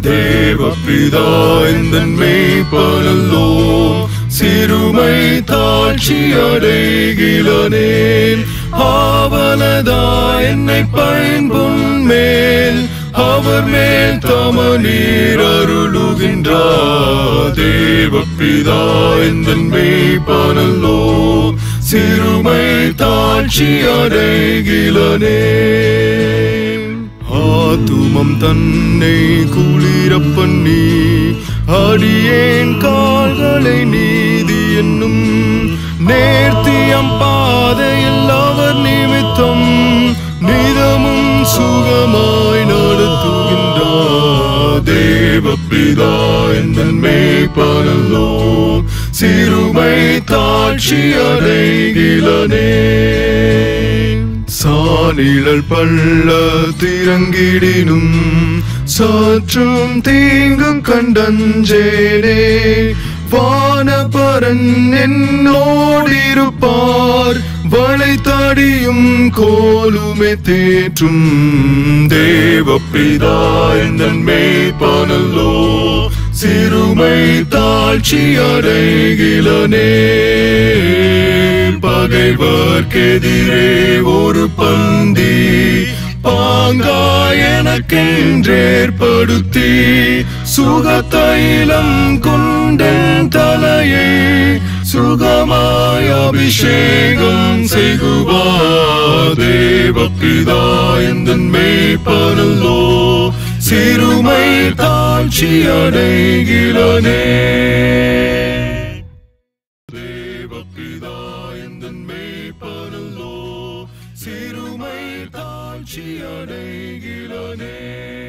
தேவப்பிதா இந்த மெய்ப்பனல்லோ சிறுமை தாட்சி அடைகிறனேன் ஆவலதா என்னை பயன்புன் மேல் அவர் மேல் தம நீர் அருளுகின்றார் தேவப்பிதா இந்த மெய்ப்பனல்லோ சிறுமை தாட்சி அடைகிறனேன் ஆத்துமம் தன்னை குளிர பண்ணி அடியேன் கால்களை நீதி என்னும் நேர்த்தியம் பாதையில் அவர் நிமித்தம் நிதமும் சுகமாய் நடத்துகின்றார் தேவப்பிதா இந்த மேய்ப்பனல்லோ சிறுமை தாட்சி அடைகிறனே சானிழல் பள்ள திறங்கிடினும் சாற்றும் தீங்கும் கண்டஞ்சேனே வானபரன் என்னோடிருப்பார் வளைத்தடியும் கோலுமே தேற்றும் தேவப்பிதா இந்த மேய்ப்பனல்லோ சிறுமை தாட்சி அடைகிறனே பகைவர்க்கெதிரே ஒரு பந்தி பாங்காய் எனக்கென்றேற்படுத்தி சுகத்தைலம் கொண்டன் தலையை சுகமாய் அபிஷேகம் செய்குவா தேவப்பிதா இந்த மேய்ப்பனல்லோ சிறுமை தாட்சி அடைகிறனே தேவப்பிதா இந்த மேய்ப்பனல்லோ சிறுமை தாட்சி அடைகிறனே